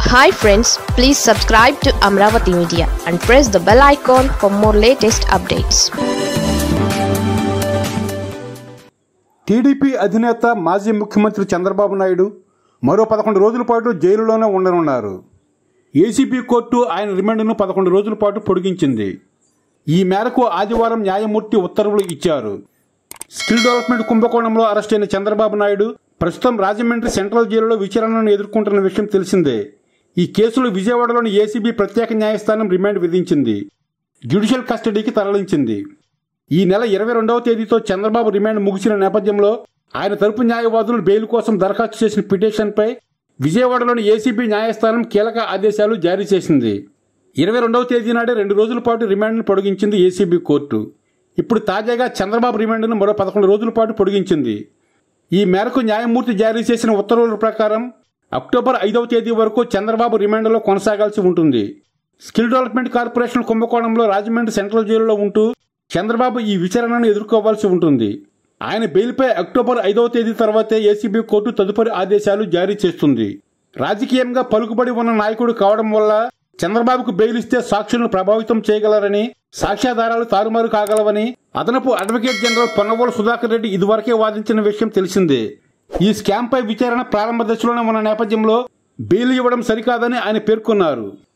hi friends please subscribe to Amaravati media and press the bell icon for more latest updates TDP అధినేత మాజీ ముఖ్యమంత్రి చంద్రబాబు నాయుడు మరో పదకొండు రోజుల పాటు జైలులోనే ఉండనున్నారు ఏసీబీ కోర్టు ఆయన రిమాండ్ను పదకొండు రోజుల పాటు పొడిగించింది ఈ మేరకు ఆదివారం న్యాయమూర్తి ఉత్తర్వులు ఇచ్చారు స్కిల్ డెవలప్మెంట్ కుంభకోణంలో అరెస్ట్ అయిన చంద్రబాబు నాయుడు ప్రస్తుతం రాజమండ్రి సెంట్రల్ జైలులో విచారణను ఎదుర్కొంటున్న విషయం తెలిసిందే ఈ కేసులో విజయవాడలోని ఏసీబీ ప్రత్యేక న్యాయస్థానం రిమాండ్ విధించింది జ్యుడిషియల్ కస్టడీకి తరలించింది ఈ నెల ఇరవై రెండవ తేదీతో చంద్రబాబు రిమాండ్ ముగిసిన నేపథ్యంలో ఆయన తరపు న్యాయవాదులు బెయిల్ కోసం దరఖాస్తు చేసిన పిటిషన్పై విజయవాడలోని ఏసీబీ న్యాయస్థానం కీలక ఆదేశాలు జారీ చేసింది ఇరవై రెండవ తేదీ నాడే రెండు రోజుల పాటు రిమాండ్ను పొడిగించింది ఏసీబీ కోర్టు ఇప్పుడు తాజాగా చంద్రబాబు రిమాండ్ను మరో పదకొండు రోజుల పాటు పొడిగించింది ఈ మేరకు న్యాయమూర్తి జారీ చేసిన ఉత్తర్వుల ప్రకారం అక్టోబర్ ఐదవ తేదీ వరకు చంద్రబాబు రిమాండ్లో కొనసాగాల్సి ఉంటుంది స్కిల్ డెవలప్మెంట్ కార్పొరేషన్ కుంభకోణంలో రాజమండ్రి సెంట్రల్ జైలులో ఉంటూ చంద్రబాబు ఈ విచారణను ఎదుర్కోవాల్సి ఉంటుంది ఆయన బెయిల్పై అక్టోబర్ ఐదవ తేదీ తర్వాతే ఏసీబీ కోర్టు తదుపరి ఆదేశాలు జారీ చేస్తుంది రాజకీయంగా పలుకుబడి ఉన్న నాయకుడు కావడం వల్ల చంద్రబాబుకు బెయిల్ ఇస్తే సాక్షులను ప్రభావితం చేయగలరని సాక్ష్యాధారాలు తారుమారు కాగలవని అదనపు అడ్వకేట్ జనరల్ పొన్నవోలు సుధాకర్ రెడ్డి ఇదివరకే వాదించిన విషయం తెలిసిందే ఈ స్కామ్ పై విచారణ ప్రారంభ దశలోనే ఉన్న నేపథ్యంలో బెయిల్ ఇవ్వడం సరికాదని ఆయన పేర్కొన్నారు